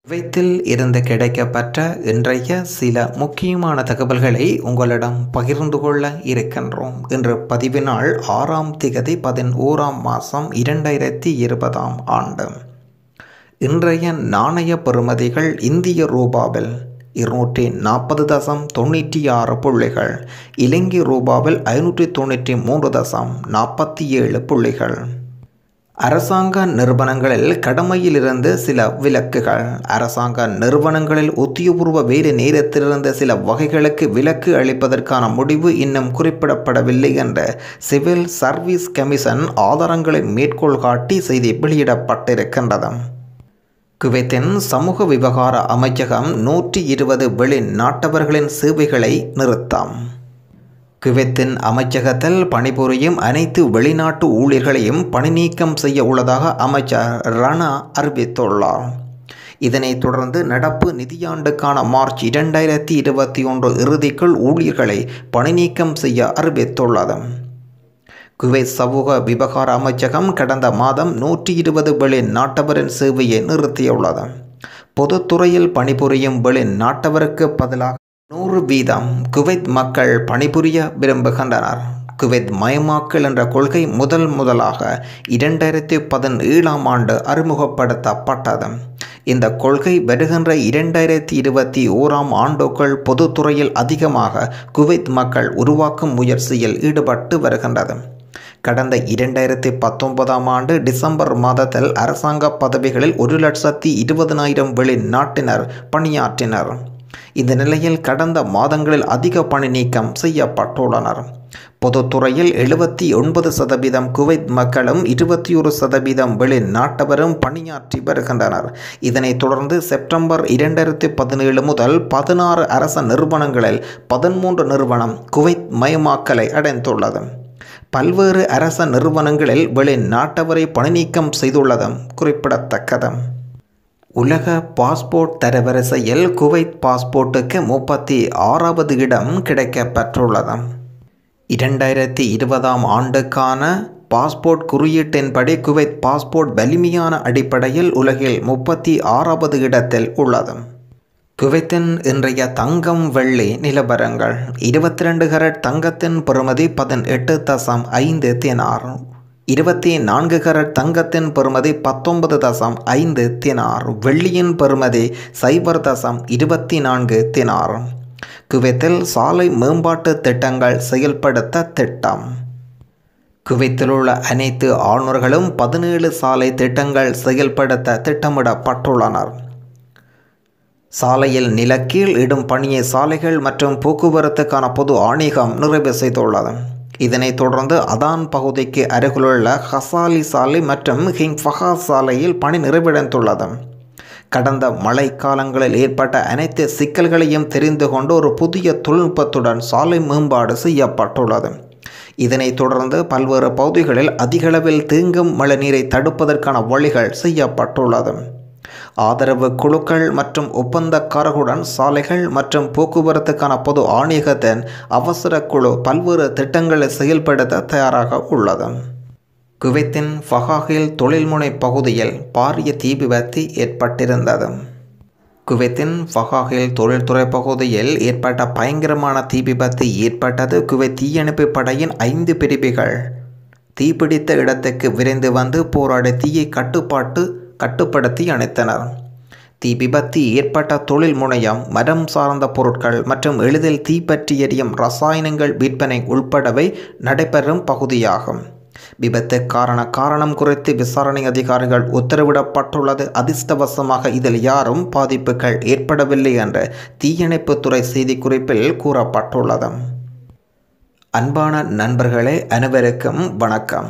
குவைத்தில் இருந்து கிடைக்கப்பெற்ற இன்றைய சில முக்கியமான தகவல்களை உங்களிடம் பகிர்ந்து கொள்ள இருக்கின்றோம் இன்று பதிவு நாள் ஆறாம் திகதி பதினோராம் மாதம் இரண்டாயிரத்தி இருபதாம் ஆண்டு இன்றைய நாணய பெறுமதிகள் இந்திய ரூபாவில் இருநூற்றி நாற்பது தசம் தொண்ணூற்றி ஆறு புள்ளிகள் இலங்கை ரூபாவில் ஐநூற்றி தொண்ணூற்றி மூன்று தசம் நாற்பத்தி ஏழு புள்ளிகள் அரசாங்க நிறுவனங்களில் கடமையிலிருந்து சில விலக்குகள் அரசாங்க நிறுவனங்களில் உத்தியோகபூர்வ வேலை நேரத்திலிருந்து சில வகைகளுக்கு விலக்கு அளிப்பதற்கான முடிவு இன்னும் குறிப்பிடப்படவில்லை என்ற சிவில் சர்வீஸ் கமிஷன் ஆதாரங்களை மேற்கோள் காட்டி செய்தி வெளியிடப்பட்டிருக்கின்றது குவைத்தின் சமூக விவகார அமைச்சகம் நூற்றி இருபது வெளிநாட்டவர்களின் சேவைகளை நிறுத்தம் குவைத்தின் அமைச்சகத்தில் பணிபுரியும் அனைத்து வெளிநாட்டு ஊழியர்களையும் பணி நீக்கம் செய்ய உள்ளதாக அமைச்சர் ரணா அறிவித்துள்ளார் இதனைத் தொடர்ந்து நடப்பு நிதியாண்டுக்கான மார்ச் இரண்டாயிரத்தி இருபத்தி ஒன்று இறுதிக்குள் ஊழியர்களை பணி நீக்கம் செய்ய அறிவித்துள்ளது குவைத் சமூக விவகார அமைச்சகம் கடந்த மாதம் நூற்றி இருபது வெளிநாட்டவரின் சேவையை நிறுத்தியுள்ளது பொதுத்துறையில் பணிபுரியும் வெளிநாட்டவருக்கு பதிலாக நூறு வீதம் குவைத் மக்கள் பணிபுரிய விரும்புகின்றனர் குவைத் மயமாக்கல் என்ற கொள்கை முதல் முதலாக இரண்டாயிரத்தி பதினேழாம் ஆண்டு அறிமுகப்படுத்தப்பட்டது இந்த கொள்கை வருகின்ற இரண்டாயிரத்தி இருபத்தி ஓராம் ஆண்டுக்குள் பொதுத்துறையில் அதிகமாக குவைத் மக்கள் உருவாக்கும் முயற்சியில் ஈடுபட்டு வருகின்றது கடந்த இரண்டாயிரத்தி பத்தொன்பதாம் ஆண்டு டிசம்பர் மாதத்தில் அரசாங்க பதவிகளில் ஒரு லட்சத்தி இருபதனாயிரம் வெளிநாட்டினர் பணியாற்றினர் இந்த நிலையில் கடந்த மாதங்களில் அதிக பணி நீக்கம் செய்யப்பட்டுள்ளனர் பொதுத்துறையில் எழுபத்தி ஒன்பது சதவீதம் குவைத் மக்களும் இருபத்தி ஒரு சதவீதம் வெளிநாட்டவரும் பணியாற்றி வருகின்றனர் இதனைத் தொடர்ந்து செப்டம்பர் இரண்டாயிரத்தி பதினேழு முதல் பதினாறு அரச நிறுவனங்களில் பதிமூன்று நிறுவனம் குவைத் மயமாக்கலை அடைந்துள்ளது பல்வேறு அரச நிறுவனங்களில் வெளிநாட்டவரை பணிநீக்கம் செய்துள்ளதும் குறிப்பிடத்தக்கது உலக பாஸ்போர்ட் தரவரிசையில் குவைத் பாஸ்போர்ட்டுக்கு முப்பத்தி ஆறாவது இடம் கிடைக்கப்பெற்றுள்ளது இரண்டாயிரத்தி இருபதாம் ஆண்டுக்கான பாஸ்போர்ட் குறியீட்டின்படி குவைத் பாஸ்போர்ட் வலிமையான அடிப்படையில் உலகில் முப்பத்தி ஆறாவது இடத்தில் உள்ளது குவைத்தின் இன்றைய தங்கம் வெள்ளி நிலவரங்கள் இருபத்தி ரெண்டு கரட் தங்கத்தின் பெறுமதி பதினெட்டு தசம் ஐந்து தினார் இருபத்தி நான்கு கரட் தங்கத்தின் பெறுமதி பத்தொன்பது தசம் ஐந்து தினார் வெள்ளியின் பெறுமதி சைபர் தசம் இருபத்தி நான்கு தினார் குவைத்தில் சாலை மேம்பாட்டு திட்டங்கள் செயல்படுத்த திட்டம் குவைத்தில் உள்ள அனைத்து ஆளுநர்களும் பதினேழு சாலை திட்டங்கள் செயல்படுத்த திட்டமிடப்பட்டுள்ளனர் சாலையில் நிலக்கீழ் இடும் பணியை சாலைகள் மற்றும் போக்குவரத்துக்கான பொது ஆணையகம் நிறைவு செய்துள்ளது இதனைத் தொடர்ந்து அதான் பகுதிக்கு அருகிலுள்ள ஹசாலி சாலை மற்றும் ஹிங் ஃபஹா சாலையில் பணி நிறைவடைந்துள்ளது கடந்த மழை காலங்களில் ஏற்பட்ட அனைத்து சிக்கல்களையும் தெரிந்து கொண்டு ஒரு புதிய தொழில்நுட்பத்துடன் சாலை மேம்பாடு செய்யப்பட்டுள்ளது இதனைத் தொடர்ந்து பல்வேறு பகுதிகளில் அதிகளவில் தேங்கும் மழைநீரை தடுப்பதற்கான வழிகள் செய்யப்பட்டுள்ளது ஆதரவு குழுக்கள் மற்றும் ஒப்பந்தக்காரர்களுடன் சாலைகள் மற்றும் போக்குவரத்துக்கான பொது ஆணையகத்தின் அவசர குழு பல்வேறு திட்டங்களை செயல்படுத்த தயாராக உள்ளது குவைத்தின் ஃபஹாகில் தொழில்முனை பகுதியில் பாரிய தீ விபத்து ஏற்பட்டிருந்தது குவைத்தின் ஃபஹாகில் தொழில்துறை பகுதியில் ஏற்பட்ட பயங்கரமான தீ விபத்து ஏற்பட்டது குவைத் தீயணைப்பு படையின் ஐந்து பிரிவுகள் தீப்பிடித்த இடத்துக்கு விரைந்து வந்து போராடி தீயை கட்டுப்பாட்டு கட்டுப்படுத்தி அணைத்தனர் தீ விபத்து ஏற்பட்ட தொழில் முனையம் மரம் சார்ந்த பொருட்கள் மற்றும் எளிதில் தீப்பற்றி எரியும் ரசாயனங்கள் விற்பனை உள்படவை நடைபெறும் பகுதியாகும் விபத்து காரண காரணம் குறித்து விசாரணை அதிகாரிகள் உத்தரவிடப்பட்டுள்ளது அதிர்ஷ்டவசமாக இதில் யாரும் பாதிப்புகள் ஏற்படவில்லை என்று தீயணைப்புத்துறை செய்திக்குறிப்பில் கூறப்பட்டுள்ளது அன்பான நண்பர்களே அனைவருக்கும் வணக்கம்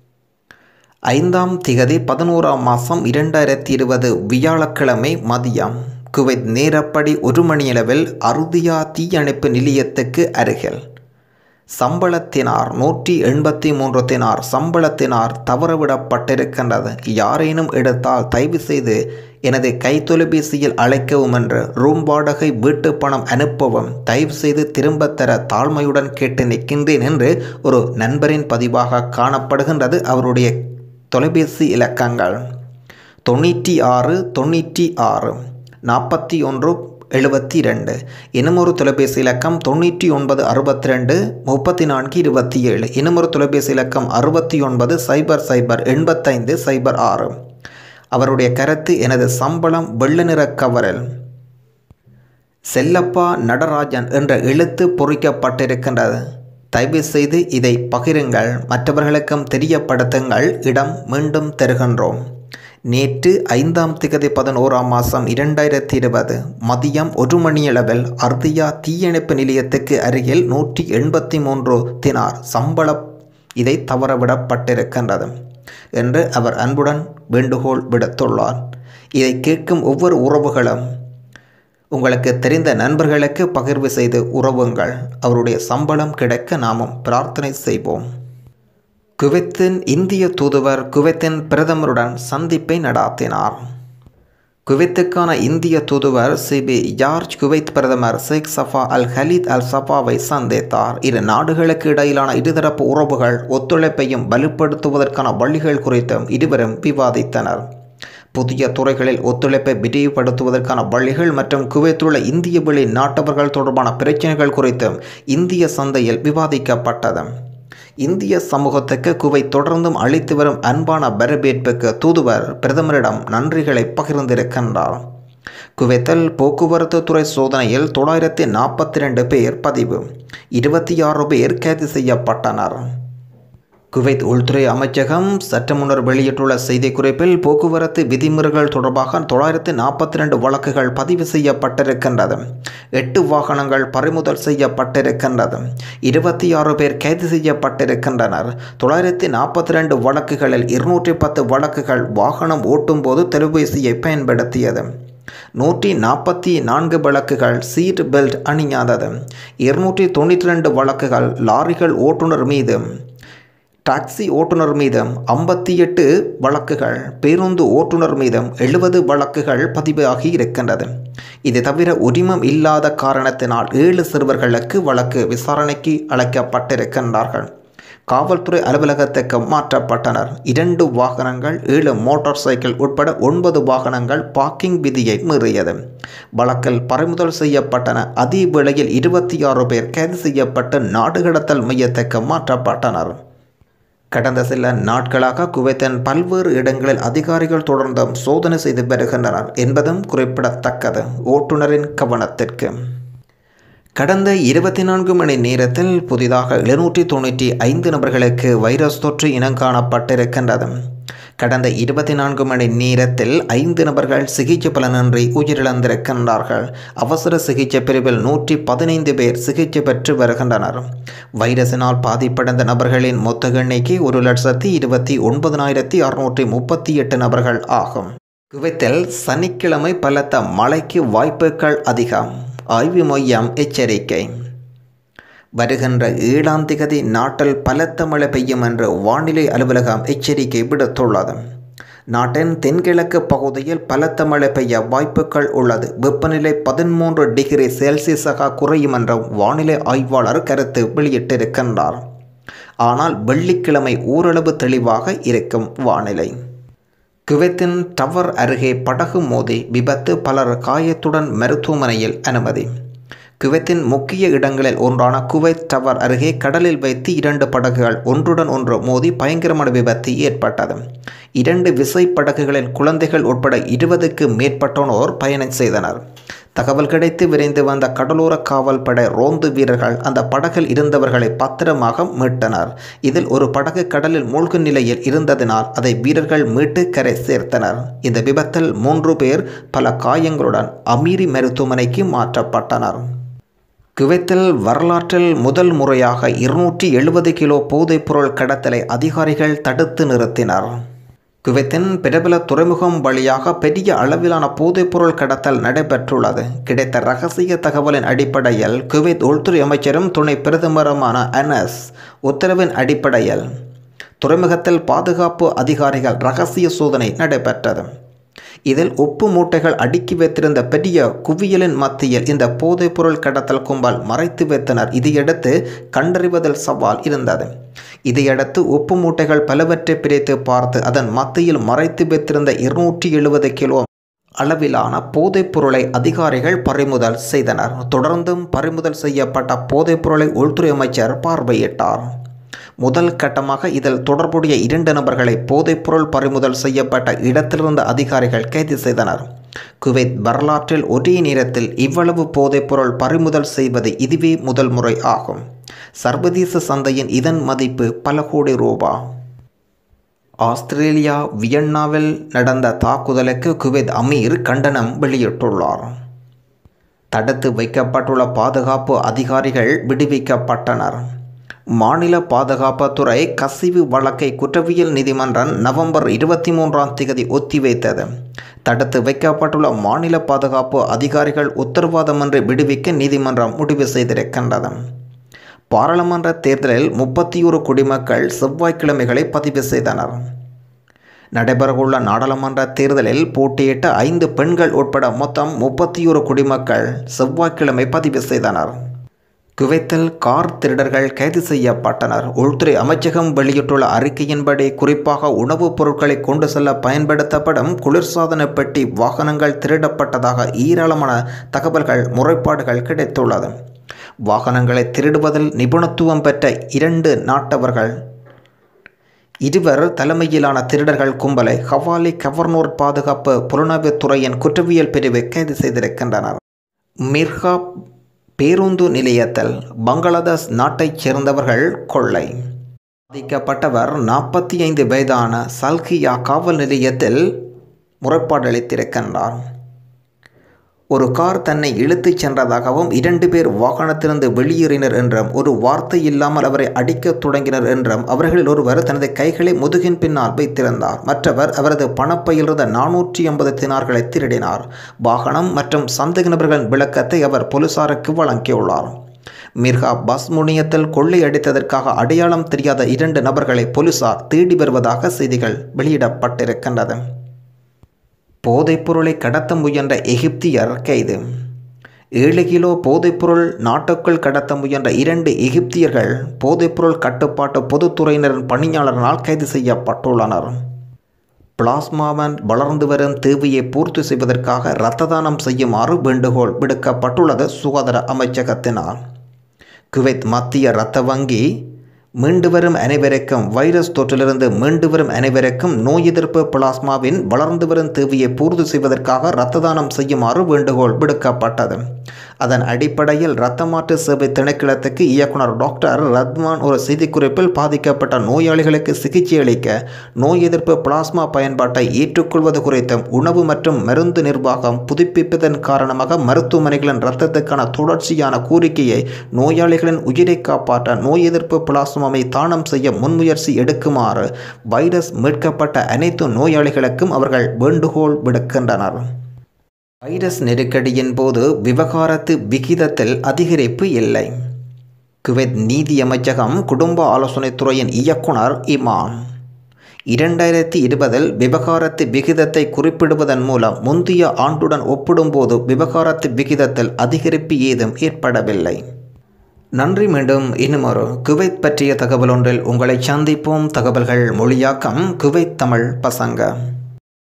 ஐந்தாம் திகதி பதினோராம் மாதம் இரண்டாயிரத்தி இருபது வியாழக்கிழமை மதியம் குவைத் நேரப்படி ஒரு மணியளவில் அறுதியா தீயணைப்பு நிலையத்துக்கு அருகில் சம்பளத்தினார் நூற்றி எண்பத்தி மூன்று தினார் சம்பளத்தினார் தவறவிடப்பட்டிருக்கின்றது யாரேனும் எடுத்தால் தயவு செய்து எனது கைத்தொலைபேசியில் அழைக்கவும் என்று ரூம் வாடகை வீட்டு பணம் அனுப்பவும் தயவு செய்து திரும்பத் தர தாழ்மையுடன் கேட்டு நிற்கின்றேன் என்று ஒரு நண்பரின் பதிவாக காணப்படுகின்றது அவருடைய தொலைபேசி இலக்கங்கள் தொண்ணூற்றி ஆறு தொண்ணூற்றி ஆறு நாற்பத்தி ஒன்று எழுபத்தி ரெண்டு இன்னுமொரு தொலைபேசி இலக்கம் தொண்ணூற்றி ஒன்பது அறுபத்தி ரெண்டு முப்பத்தி நான்கு இருபத்தி ஏழு இன்னுமொரு தொலைபேசி இலக்கம் அறுபத்தி ஒன்பது சைபர் சைபர் எண்பத்தைந்து சைபர் ஆறு அவருடைய கருத்து எனது சம்பளம் வெள்ள நிற கவரில் செல்லப்பா நடராஜன் என்ற எழுத்து பொறிக்கப்பட்டிருக்கின்றது தயவு செய்து இதை பகிருங்கள் மற்றவர்களுக்கும் தெரியப்படுத்துங்கள் இடம் மீண்டும் தருகின்றோம் நேற்று ஐந்தாம் திகதி பதினோராம் மாதம் இரண்டாயிரத்தி இருபது மதியம் ஒரு மணியளவில் அர்தியா தீயணைப்பு நிலையத்துக்கு அருகில் நூற்றி எண்பத்தி மூன்று தினார் சம்பள இதை தவறவிடப்பட்டிருக்கின்றது என்று அவர் அன்புடன் வேண்டுகோள் விடுத்துள்ளார் இதை கேட்கும் ஒவ்வொரு உறவுகளும் உங்களுக்கு தெரிந்த நண்பர்களுக்கு பகிர்வு செய்து உறவுங்கள் அவருடைய சம்பளம் கிடைக்க நாமும் பிரார்த்தனை செய்வோம் குவைத்தின் இந்திய தூதுவர் குவைத்தின் பிரதமருடன் சந்திப்பை நடாத்தினார் குவைத்துக்கான இந்திய தூதுவர் சிபி ஜார்ஜ் குவைத் பிரதமர் ஷேக் சஃபா அல் ஹலீத் அல் சஃபாவை சந்தித்தார் இரு நாடுகளுக்கு இடையிலான இருதரப்பு உறவுகள் ஒத்துழைப்பையும் வலுப்படுத்துவதற்கான வழிகள் குறித்தும் இருவரும் விவாதித்தனர் புதிய துறைகளில் ஒத்துழைப்பை விரிவுபடுத்துவதற்கான வழிகள் மற்றும் குவைத்துள்ள இந்திய வெளி நாட்டவர்கள் தொடர்பான பிரச்சனைகள் குறித்தும் இந்திய சந்தையில் விவாதிக்கப்பட்டது இந்திய சமூகத்துக்கு குவை தொடர்ந்தும் அளித்து வரும் அன்பான வரவேற்புக்கு தூதுவர் பிரதமரிடம் நன்றிகளை பகிர்ந்திருக்கின்றார் குவைத்தில் போக்குவரத்து துறை சோதனையில் தொள்ளாயிரத்தி நாற்பத்தி ரெண்டு பேர் பதிவு இருபத்தி ஆறு பேர் கைது செய்யப்பட்டனர் குவைத் உள்துறை அமைச்சகம் சற்று முன்னர் வெளியிட்டுள்ள செய்திக்குறிப்பில் போக்குவரத்து விதிமுறைகள் தொடர்பாக தொள்ளாயிரத்தி நாற்பத்தி ரெண்டு வழக்குகள் பதிவு செய்யப்பட்டிருக்கின்றது எட்டு வாகனங்கள் பறிமுதல் செய்யப்பட்டிருக்கின்றது இருபத்தி ஆறு பேர் கைது செய்யப்பட்டிருக்கின்றனர் தொள்ளாயிரத்தி நாற்பத்தி ரெண்டு வழக்குகளில் இருநூற்றி பத்து வழக்குகள் வாகனம் ஓட்டும்போது தொலைபேசியை பயன்படுத்தியது நூற்றி நாற்பத்தி நான்கு வழக்குகள் சீட் பெல்ட் அணியாதது இருநூற்றி தொண்ணூற்றி ரெண்டு வழக்குகள் லாரிகள் ஓட்டுநர் மீது டாக்ஸி ஓட்டுநர் மீதும் ஐம்பத்தி எட்டு வழக்குகள் பேருந்து ஓட்டுநர் மீதும் எழுபது வழக்குகள் பதிவாகி இருக்கின்றது இது தவிர உரிமம் இல்லாத காரணத்தினால் ஏழு சிறுவர்களுக்கு வழக்கு விசாரணைக்கு அழைக்கப்பட்டிருக்கின்றார்கள் காவல்துறை அலுவலகத்துக்கு மாற்றப்பட்டனர் இரண்டு வாகனங்கள் ஏழு மோட்டார் சைக்கிள் உட்பட ஒன்பது வாகனங்கள் பார்க்கிங் விதியை மீறியது வழக்கில் பறிமுதல் செய்யப்பட்டன அதே வேளையில் இருபத்தி ஆறு பேர் கைது செய்யப்பட்டு நாடு கடத்தல் மையத்துக்கு மாற்றப்பட்டனர் கடந்த சில நாட்களாக குவைத்தின் பல்வேறு இடங்களில் அதிகாரிகள் தொடர்ந்தும் சோதனை செய்து வருகின்றனர் என்பதும் குறிப்பிடத்தக்கது ஓட்டுநரின் கவனத்திற்கு கடந்த இருபத்தி நான்கு மணி நேரத்தில் புதிதாக எழுநூற்றி தொண்ணூற்றி ஐந்து நபர்களுக்கு வைரஸ் தொற்று இனங்காணப்பட்டிருக்கின்றது கடந்த இருபத்தி நான்கு மணி நேரத்தில் ஐந்து நபர்கள் சிகிச்சை பலனின்றி உயிரிழந்திருக்கின்றார்கள் அவசர சிகிச்சை பிரிவில் நூற்றி பதினைந்து பேர் சிகிச்சை பெற்று வருகின்றனர் வைரஸினால் பாதிப்படைந்த நபர்களின் மொத்த எண்ணிக்கை ஒரு லட்சத்தி இருபத்தி ஒன்பதனாயிரத்தி அறுநூற்றி முப்பத்தி எட்டு நபர்கள் ஆகும் குவைத்தில் சனிக்கிழமை பலத்த மழைக்கு வாய்ப்புகள் அதிகம் ஆய்வு மையம் எச்சரிக்கை வருகின்ற ஏழாம் திகதி நாட்டில் பலத்த மழை பெய்யும் என்று வானிலை அலுவலகம் எச்சரிக்கை விடுத்துள்ளது நாட்டின் தென்கிழக்கு பகுதியில் பலத்த மழை பெய்ய வாய்ப்புகள் உள்ளது வெப்பநிலை பதிமூன்று டிகிரி செல்சியஸாக குறையும் என்ற வானிலை ஆய்வாளர் கருத்து வெளியிட்டிருக்கின்றார் ஆனால் வெள்ளிக்கிழமை ஓரளவு தெளிவாக இருக்கும் வானிலை குவைத்தின் டவர் அருகே படகு மோதி விபத்து பலர் காயத்துடன் மருத்துவமனையில் அனுமதி குவைத்தின் முக்கிய இடங்களில் ஒன்றான குவைத் டவர் அருகே கடலில் வைத்து இரண்டு படகுகள் ஒன்றுடன் ஒன்று மோதி பயங்கரமான விபத்து ஏற்பட்டது இரண்டு விசை படகுகளில் குழந்தைகள் உட்பட இருபதுக்கு மேற்பட்டோனோர் பயணம் செய்தனர் தகவல் கிடைத்து விரைந்து வந்த கடலோர காவல் படை ரோந்து வீரர்கள் அந்த படகில் இருந்தவர்களை பத்திரமாக மீட்டனர் இதில் ஒரு படகு கடலில் மூழ்கும் நிலையில் இருந்ததினால் அதை வீரர்கள் மீட்டு கரை சேர்த்தனர் இந்த விபத்தில் மூன்று பேர் பல காயங்களுடன் அமீரி மருத்துவமனைக்கு மாற்றப்பட்டனர் குவைத்தில் வரலாற்றில் முதல் முறையாக இருநூற்றி எழுபது கிலோ போதைப்பொருள் கடத்தலை அதிகாரிகள் தடுத்து நிறுத்தினர் குவைத்தின் பிரபல துறைமுகம் வழியாக பெரிய அளவிலான போதைப்பொருள் கடத்தல் நடைபெற்றுள்ளது கிடைத்த ரகசிய தகவலின் அடிப்படையில் குவைத் உள்துறை அமைச்சரும் துணை பிரதமருமான அனஸ் உத்தரவின் அடிப்படையில் துறைமுகத்தில் பாதுகாப்பு அதிகாரிகள் ரகசிய சோதனை நடைபெற்றது இதில் உப்பு மூட்டைகள் அடுக்கி வைத்திருந்த பெரிய குவியலின் மத்தியில் இந்த போதைப்பொருள் கடத்தல் கும்பல் மறைத்து வைத்தனர் இதையடுத்து கண்டறிவதில் சவால் இருந்தது இதையடுத்து உப்பு மூட்டைகள் பலவற்றை பிரித்து பார்த்து அதன் மத்தியில் மறைத்து வைத்திருந்த இருநூற்றி எழுபது கிலோ அளவிலான போதைப் பொருளை அதிகாரிகள் பறிமுதல் செய்தனர் தொடர்ந்தும் பறிமுதல் செய்யப்பட்ட போதைப் பொருளை உள்துறை அமைச்சர் பார்வையிட்டார் முதல் கட்டமாக இதில் தொடர்புடைய இரண்டு நபர்களை போதைப்பொருள் பறிமுதல் செய்யப்பட்ட இடத்திலிருந்து அதிகாரிகள் கைது செய்தனர் குவைத் வரலாற்றில் ஒரே நேரத்தில் இவ்வளவு போதைப்பொருள் பறிமுதல் செய்வது இதுவே முதல் முறை ஆகும் சர்வதேச சந்தையின் இதன் மதிப்பு பல கோடி ரூபா ஆஸ்திரேலியா வியன்னாவில் நடந்த தாக்குதலுக்கு குவைத் அமீர் கண்டனம் வெளியிட்டுள்ளார் தடுத்து வைக்கப்பட்டுள்ள பாதுகாப்பு அதிகாரிகள் விடுவிக்கப்பட்டனர் மாநில பாதுகாப்புத்துறை கசிவு வழக்கை குற்றவியல் நீதிமன்றம் நவம்பர் இருபத்தி மூன்றாம் தேதி ஒத்திவைத்தது தடுத்து வைக்கப்பட்டுள்ள மாநில பாதுகாப்பு அதிகாரிகள் உத்தரவாதமின்றி விடுவிக்க நீதிமன்றம் முடிவு செய்திருக்கின்றது பாராளுமன்ற தேர்தலில் முப்பத்தி ஒரு குடிமக்கள் செவ்வாய்க்கிழமைகளை பதிவு செய்தனர் நடைபெறவுள்ள நாடாளுமன்ற தேர்தலில் போட்டியிட்ட ஐந்து பெண்கள் உட்பட மொத்தம் முப்பத்தி ஒரு குடிமக்கள் செவ்வாய்க்கிழமை பதிவு செய்தனர் குவைத்தில் கார் திருடர்கள் கைது செய்யப்பட்டனர் உள்துறை அமைச்சகம் வெளியிட்டுள்ள அறிக்கையின்படி குறிப்பாக உணவுப் பொருட்களை கொண்டு செல்ல பயன்படுத்தப்படும் குளிர்சாதன பெட்டி வாகனங்கள் திருடப்பட்டதாக ஏராளமான தகவல்கள் முறைப்பாடுகள் கிடைத்துள்ளது வாகனங்களை திருடுவதில் நிபுணத்துவம் பெற்ற இரண்டு நாட்டவர்கள் இருவர் தலைமையிலான திருடர்கள் கும்பலை ஹவாலி கவர்னோர் பாதுகாப்பு புலனாய்வுத்துறையின் குற்றவியல் பிரிவு கைது செய்திருக்கின்றனர் மிர்ஹா பேருந்து நிலையத்தில் பங்களாதேஷ் நாட்டைச் சேர்ந்தவர்கள் கொள்ளை பாதிக்கப்பட்டவர் நாற்பத்தி ஐந்து வயதான சல்கியா காவல் நிலையத்தில் முறைப்பாடு அளித்திருக்கின்றார் ஒரு கார் தன்னை இழுத்துச் சென்றதாகவும் இரண்டு பேர் வாகனத்திலிருந்து வெளியேறினர் என்றும் ஒரு வார்த்தை இல்லாமல் அவரை அடிக்கத் தொடங்கினர் என்றும் அவர்களில் ஒருவர் தனது கைகளை முதுகின் பின்னால் வைத்திருந்தார் மற்றவர் அவரது பணப்பையிலிருந்த நானூற்றி ஐம்பது தினார்களை திருடினார் வாகனம் மற்றும் சந்தேக நபர்களின் விளக்கத்தை அவர் போலீசாருக்கு வழங்கியுள்ளார் மிர்ஹா பஸ் முனையத்தில் கொள்ளையடித்ததற்காக அடையாளம் தெரியாத இரண்டு நபர்களை போலீசார் தேடி வருவதாக செய்திகள் வெளியிடப்பட்டிருக்கின்றது போதைப்பொருளை கடத்த முயன்ற எகிப்தியர் கைது ஏழு கிலோ போதைப்பொருள் நாட்டுக்குள் கடத்த முயன்ற இரண்டு எகிப்தியர்கள் போதைப்பொருள் கட்டுப்பாட்டு பொதுத்துறையினரின் பணியாளர்களால் கைது செய்யப்பட்டுள்ளனர் பிளாஸ்மாவன் வளர்ந்து வரும் தேவையை பூர்த்தி செய்வதற்காக இரத்த தானம் செய்யுமாறு வேண்டுகோள் விடுக்கப்பட்டுள்ளது சுகாதார அமைச்சகத்தினால் குவைத் மத்திய இரத்த வங்கி மீண்டு வரும் அனைவருக்கும் வைரஸ் தொற்றிலிருந்து மீண்டு வரும் அனைவருக்கும் நோய் எதிர்ப்பு பிளாஸ்மாவின் வளர்ந்து வரும் தேவையை பூர்த்தி செய்வதற்காக இரத்த தானம் செய்யுமாறு வேண்டுகோள் விடுக்கப்பட்டது அதன் அடிப்படையில் இரத்த மாற்று சேவை திணைக்களத்துக்கு இயக்குனர் டாக்டர் ரத்வான் ஒரு செய்திக்குறிப்பில் பாதிக்கப்பட்ட நோயாளிகளுக்கு சிகிச்சை அளிக்க நோய் எதிர்ப்பு பிளாஸ்மா பயன்பாட்டை ஏற்றுக்கொள்வது குறித்தும் உணவு மற்றும் மருந்து நிர்வாகம் புதுப்பிப்பதன் காரணமாக மருத்துவமனைகளின் இரத்தத்துக்கான தொடர்ச்சியான கோரிக்கையை நோயாளிகளின் உயிரை காப்பாற்ற நோய் எதிர்ப்பு பிளாஸ்மாவை தானம் செய்ய முன்முயற்சி எடுக்குமாறு வைரஸ் மீட்கப்பட்ட அனைத்து நோயாளிகளுக்கும் அவர்கள் வேண்டுகோள் விடுக்கின்றனர் வைரஸ் நெருக்கடியின் போது விவகாரத்து விகிதத்தில் அதிகரிப்பு இல்லை குவைத் நீதி அமைச்சகம் குடும்ப ஆலோசனைத்துறையின் இயக்குனர் இமான் இரண்டாயிரத்தி இருபதில் விவகாரத்து விகிதத்தை குறிப்பிடுவதன் மூலம் முந்தைய ஆண்டுடன் ஒப்பிடும்போது விவகாரத்து விகிதத்தில் அதிகரிப்பு ஏதும் ஏற்படவில்லை நன்றி மீண்டும் இன்னும் ஒரு குவைத் பற்றிய தகவல் ஒன்றில் உங்களை சந்திப்போம் தகவல்கள் மொழியாக்கம் குவைத் தமிழ் பசங்க